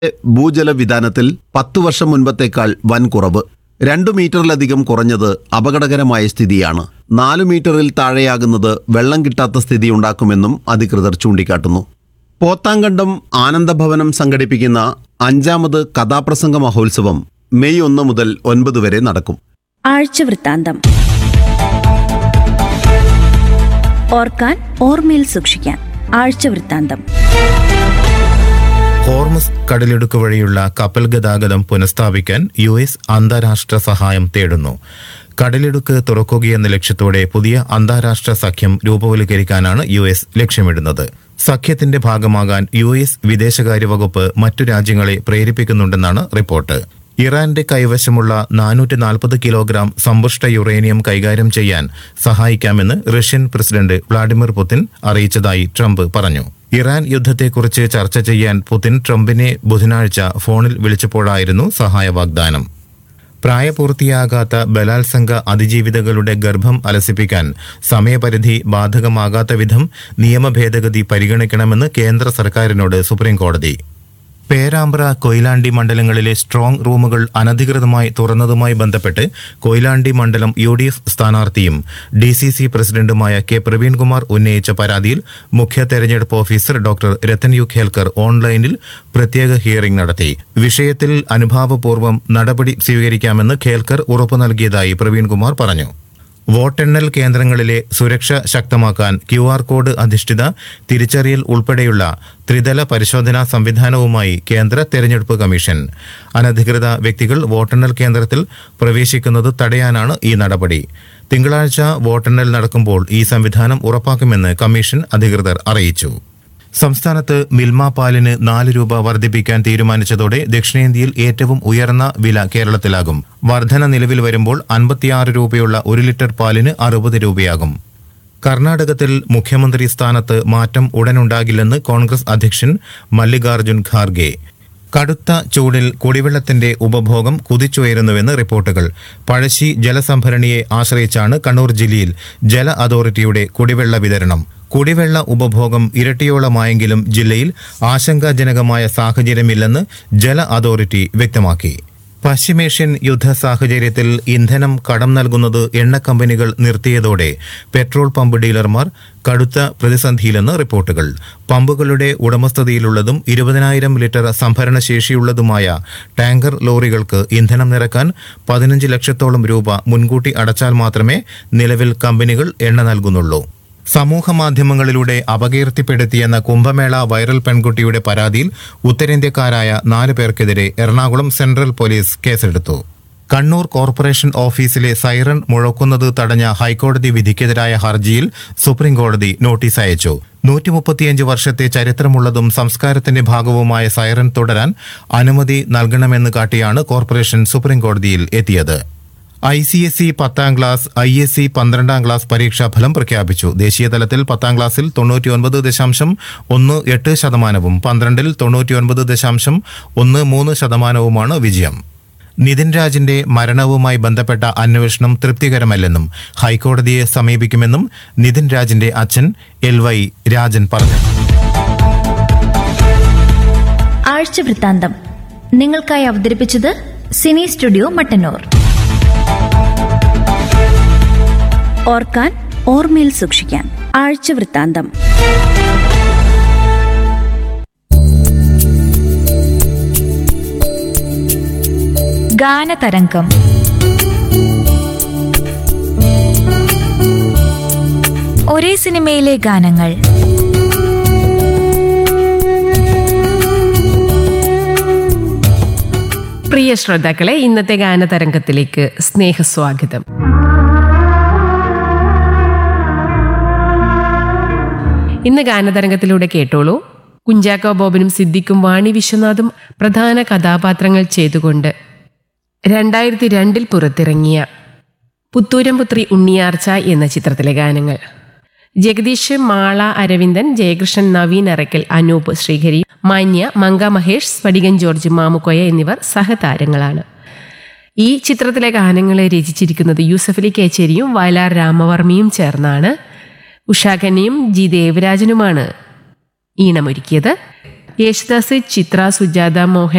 ഭൂജല വിധാനത്തിൽ പത്തു വർഷം മുൻപത്തേക്കാൾ വൻ കുറവ് രണ്ടു മീറ്ററിലധികം കുറഞ്ഞത് അപകടകരമായ സ്ഥിതിയാണ് നാലു മീറ്ററിൽ താഴെയാകുന്നത് വെള്ളം കിട്ടാത്ത സ്ഥിതി ഉണ്ടാക്കുമെന്നും അധികൃതർ ചൂണ്ടിക്കാട്ടുന്നു പോത്താങ്കണ്ടം ആനന്ദഭവനം സംഘടിപ്പിക്കുന്ന അഞ്ചാമത് കഥാപ്രസംഗ മഹോത്സവം മെയ് ഒന്ന് മുതൽ ഒൻപത് വരെ നടക്കും ആഴ്ചവൃത്താന്തം ഓർക്കാൻ ഓർമ്മയിൽ സൂക്ഷിക്കാൻ ആഴ്ചവൃത്താന്തം ഹോർമസ് കടലിടുക്ക് വഴിയുള്ള കപ്പൽ ഗതാഗതം പുനഃസ്ഥാപിക്കാൻ യു എസ് അന്താരാഷ്ട്ര സഹായം തേടുന്നു കടലിടുക്ക് തുറക്കുകയെന്ന ലക്ഷ്യത്തോടെ പുതിയ അന്താരാഷ്ട്ര സഖ്യം രൂപവൽക്കരിക്കാനാണ് യു എസ് ലക്ഷ്യമിടുന്നത് സഖ്യത്തിന്റെ ഭാഗമാകാൻ യു എസ് വിദേശകാര്യ വകുപ്പ് മറ്റു രാജ്യങ്ങളെ പ്രേരിപ്പിക്കുന്നുണ്ടെന്നാണ് റിപ്പോർട്ട് ഇറാന്റെ കൈവശമുള്ള നാനൂറ്റി നാൽപ്പത് കിലോഗ്രാം സമ്പുഷ്ട യുറേനിയം കൈകാര്യം ചെയ്യാൻ സഹായിക്കാമെന്ന് റഷ്യൻ പ്രസിഡന്റ് വ്ളാഡിമിർ പുതിൻ അറിയിച്ചതായി ട്രംപ് പറഞ്ഞു ഇറാൻ യുദ്ധത്തെക്കുറിച്ച് ചർച്ച ചെയ്യാൻ പുതിൻ ട്രംപിനെ ബുധനാഴ്ച ഫോണിൽ വിളിച്ചപ്പോഴായിരുന്നു സഹായ വാഗ്ദാനം പ്രായപൂർത്തിയാകാത്ത ബലാത്സംഗ അതിജീവിതകളുടെ ഗർഭം അലസിപ്പിക്കാൻ സമയപരിധി ബാധകമാകാത്ത വിധം നിയമഭേദഗതി പരിഗണിക്കണമെന്ന് കേന്ദ്ര സർക്കാരിനോട് സുപ്രീംകോടതി പേരാമ്പ്ര കൊയിലാണ്ടി മണ്ഡലങ്ങളിലെ സ്ട്രോങ് റൂമുകൾ അനധികൃതമായി തുറന്നതുമായി ബന്ധപ്പെട്ട് കൊയിലാണ്ടി മണ്ഡലം യു ഡി എഫ് സ്ഥാനാർത്ഥിയും ഡി സി സി പ്രസിഡന്റുമായ കെ പ്രവീൺകുമാർ ഉന്നയിച്ച പരാതിയിൽ മുഖ്യ തെരഞ്ഞെടുപ്പ് officer doctor Rathan U Khelkar ഓൺലൈനിൽ പ്രത്യേക ഹിയറിംഗ് നടത്തി വിഷയത്തിൽ അനുഭാവപൂർവ്വം നടപടി സ്വീകരിക്കാമെന്ന് ഖേൽക്കർ ഉറപ്പു നൽകിയതായി പ്രവീൺകുമാർ പറഞ്ഞു വോട്ടെണ്ണൽ കേന്ദ്രങ്ങളിലെ സുരക്ഷ ശക്തമാക്കാൻ ക്യു ആർ കോഡ് അധിഷ്ഠിത തിരിച്ചറിയൽ ഉൾപ്പെടെയുള്ള ത്രിതല പരിശോധനാ സംവിധാനവുമായി കേന്ദ്ര തെരഞ്ഞെടുപ്പ് കമ്മീഷൻ അനധികൃത വ്യക്തികൾ വോട്ടെണ്ണൽ കേന്ദ്രത്തിൽ പ്രവേശിക്കുന്നത് തടയാനാണ് ഈ നടപടി തിങ്കളാഴ്ച വോട്ടെണ്ണൽ നടക്കുമ്പോൾ ഈ സംവിധാനം ഉറപ്പാക്കുമെന്ന് കമ്മീഷൻ അധികൃതർ അറിയിച്ചു സംസ്ഥാനത്ത് മിൽമ പാലിന് നാല് രൂപ വർദ്ധിപ്പിക്കാൻ തീരുമാനിച്ചതോടെ ദക്ഷിണേന്ത്യയിൽ ഏറ്റവും ഉയർന്ന വില കേരളത്തിലാകും വർധന നിലവിൽ വരുമ്പോൾ അൻപത്തിയാറ് രൂപയുള്ള ഒരു ലിറ്റർ പാലിന് അറുപത് രൂപയാകും കർണാടകത്തിൽ മുഖ്യമന്ത്രി സ്ഥാനത്ത് മാറ്റം ഉടനുണ്ടാകില്ലെന്ന് കോൺഗ്രസ് അധ്യക്ഷൻ മല്ലികാർജുൻ ഖാർഗെ കടുത്ത ചൂടിൽ കുടിവെള്ളത്തിന്റെ ഉപഭോഗം കുതിച്ചുയരുന്നുവെന്ന് റിപ്പോർട്ടുകൾ പഴശ്ശി ജലസംഭരണിയെ ആശ്രയിച്ചാണ് കണ്ണൂർ ജില്ലയിൽ ജല അതോറിറ്റിയുടെ കുടിവെള്ള വിതരണം കുടിവെള്ള ഉപഭോഗം ഇരട്ടിയോളമായെങ്കിലും ജില്ലയിൽ ആശങ്കാജനകമായ സാഹചര്യമില്ലെന്ന് ജല അതോറിറ്റി വ്യക്തമാക്കി പശ്ചിമേഷ്യൻ യുദ്ധ സാഹചര്യത്തിൽ ഇന്ധനം കടം നൽകുന്നത് എണ്ണ കമ്പനികൾ നിർത്തിയതോടെ പെട്രോൾ പമ്പ് ഡീലർമാർ കടുത്ത പ്രതിസന്ധിയിലെന്ന് റിപ്പോർട്ടുകൾ പമ്പുകളുടെ ഉടമസ്ഥതയിലുള്ളതും ഇരുപതിനായിരം ലിറ്റർ സംഭരണ ശേഷിയുള്ളതുമായ ടാങ്കർ ലോറികൾക്ക് ഇന്ധനം നിറക്കാൻ പതിനഞ്ച് ലക്ഷത്തോളം രൂപ മുൻകൂട്ടി അടച്ചാൽ മാത്രമേ നിലവിൽ കമ്പനികൾ എണ്ണ നൽകുന്നുള്ളൂ സമൂഹ മാധ്യമങ്ങളിലൂടെ അപകീർത്തിപ്പെടുത്തിയെന്ന കുംഭമേള വൈറൽ പെൺകുട്ടിയുടെ പരാതിയിൽ ഉത്തരേന്ത്യക്കാരായ നാല് പേർക്കെതിരെ എറണാകുളം സെൻട്രൽ പോലീസ് കേസെടുത്തു കണ്ണൂർ കോർപ്പറേഷൻ ഓഫീസിലെ സൈറൺ മുഴക്കുന്നത് തടഞ്ഞ ഹൈക്കോടതി വിധിക്കെതിരായ ഹർജിയിൽ സുപ്രീംകോടതി നോട്ടീസ് അയച്ചു നൂറ്റി മുപ്പത്തിയഞ്ച് വർഷത്തെ ചരിത്രമുള്ളതും സംസ്കാരത്തിന്റെ ഭാഗവുമായ സൈറൺ തുടരാൻ അനുമതി നൽകണമെന്ന് കാട്ടിയാണ് കോർപ്പറേഷൻ സുപ്രീംകോടതിയിൽ എത്തിയത് ഐ സി എസ് സി പത്താം ക്ലാസ് ഐ എസ് സി പന്ത്രണ്ടാം ക്ലാസ് പരീക്ഷാഫലം പ്രഖ്യാപിച്ചു ദേശീയതലത്തിൽ പത്താം ക്ലാസ്സിൽ തൊണ്ണൂറ്റിയൊൻപത് ദശാംശം ഒന്ന് എട്ട് ശതമാനവും പന്ത്രണ്ടിൽ തൊണ്ണൂറ്റിയൊൻപത് ദശാംശം ഒന്ന് മൂന്ന് ശതമാനവുമാണ് വിജയം നിതിൻ രാജിന്റെ മരണവുമായി ബന്ധപ്പെട്ട അന്വേഷണം തൃപ്തികരമല്ലെന്നും ഹൈക്കോടതിയെ സമീപിക്കുമെന്നും നിതിൻ രാജിന്റെ അച്ഛൻ എൽ വൈ രാജൻ പറഞ്ഞു ആഴ്ചവൃത്താന്തം നിങ്ങൾക്കായി അവതരിപ്പിച്ചത് സിനി സ്റ്റുഡിയോ മട്ടന്നൂർ ഓർക്കാൻ ഓർമ്മയിൽ സൂക്ഷിക്കാൻ ആഴ്ചവൃത്താന്തം ഗാനതരംഗം ഒരേ സിനിമയിലെ ഗാനങ്ങൾ പ്രിയ ശ്രോതാക്കളെ ഇന്നത്തെ ഗാനതരംഗത്തിലേക്ക് സ്നേഹസ്വാഗതം ഇന്ന് ഗാനതരംഗത്തിലൂടെ കേട്ടോളൂ കുഞ്ചാക്കോ ബോബനും സിദ്ദിഖും വാണി വിശ്വനാഥും പ്രധാന കഥാപാത്രങ്ങൾ ചെയ്തുകൊണ്ട് രണ്ടായിരത്തി രണ്ടിൽ പുറത്തിറങ്ങിയ പുത്തൂരം പുത്രി ഉണ്ണിയാർച്ച എന്ന ചിത്രത്തിലെ ഗാനങ്ങൾ ജഗദീഷ് മാള അരവിന്ദൻ ജയകൃഷ്ണൻ നവീൻ അറയ്ക്കൽ അനൂപ് ശ്രീഹരി മാന്യ മങ്ക മഹേഷ് സ്ഫടികൻ ജോർജ് മാമുക്കോയ എന്നിവർ സഹതാരങ്ങളാണ് ഈ ചിത്രത്തിലെ ഗാനങ്ങളെ രചിച്ചിരിക്കുന്നത് യൂസഫലി കേച്ചേരിയും വയലാർ രാമവർമ്മയും ചേർന്നാണ് ഉഷാഖനിയും ജി ദേവരാജനുമാണ് ഈണമൊരുക്കിയത് യേശുദാസ് ചിത്ര സുജാത മോഹൻ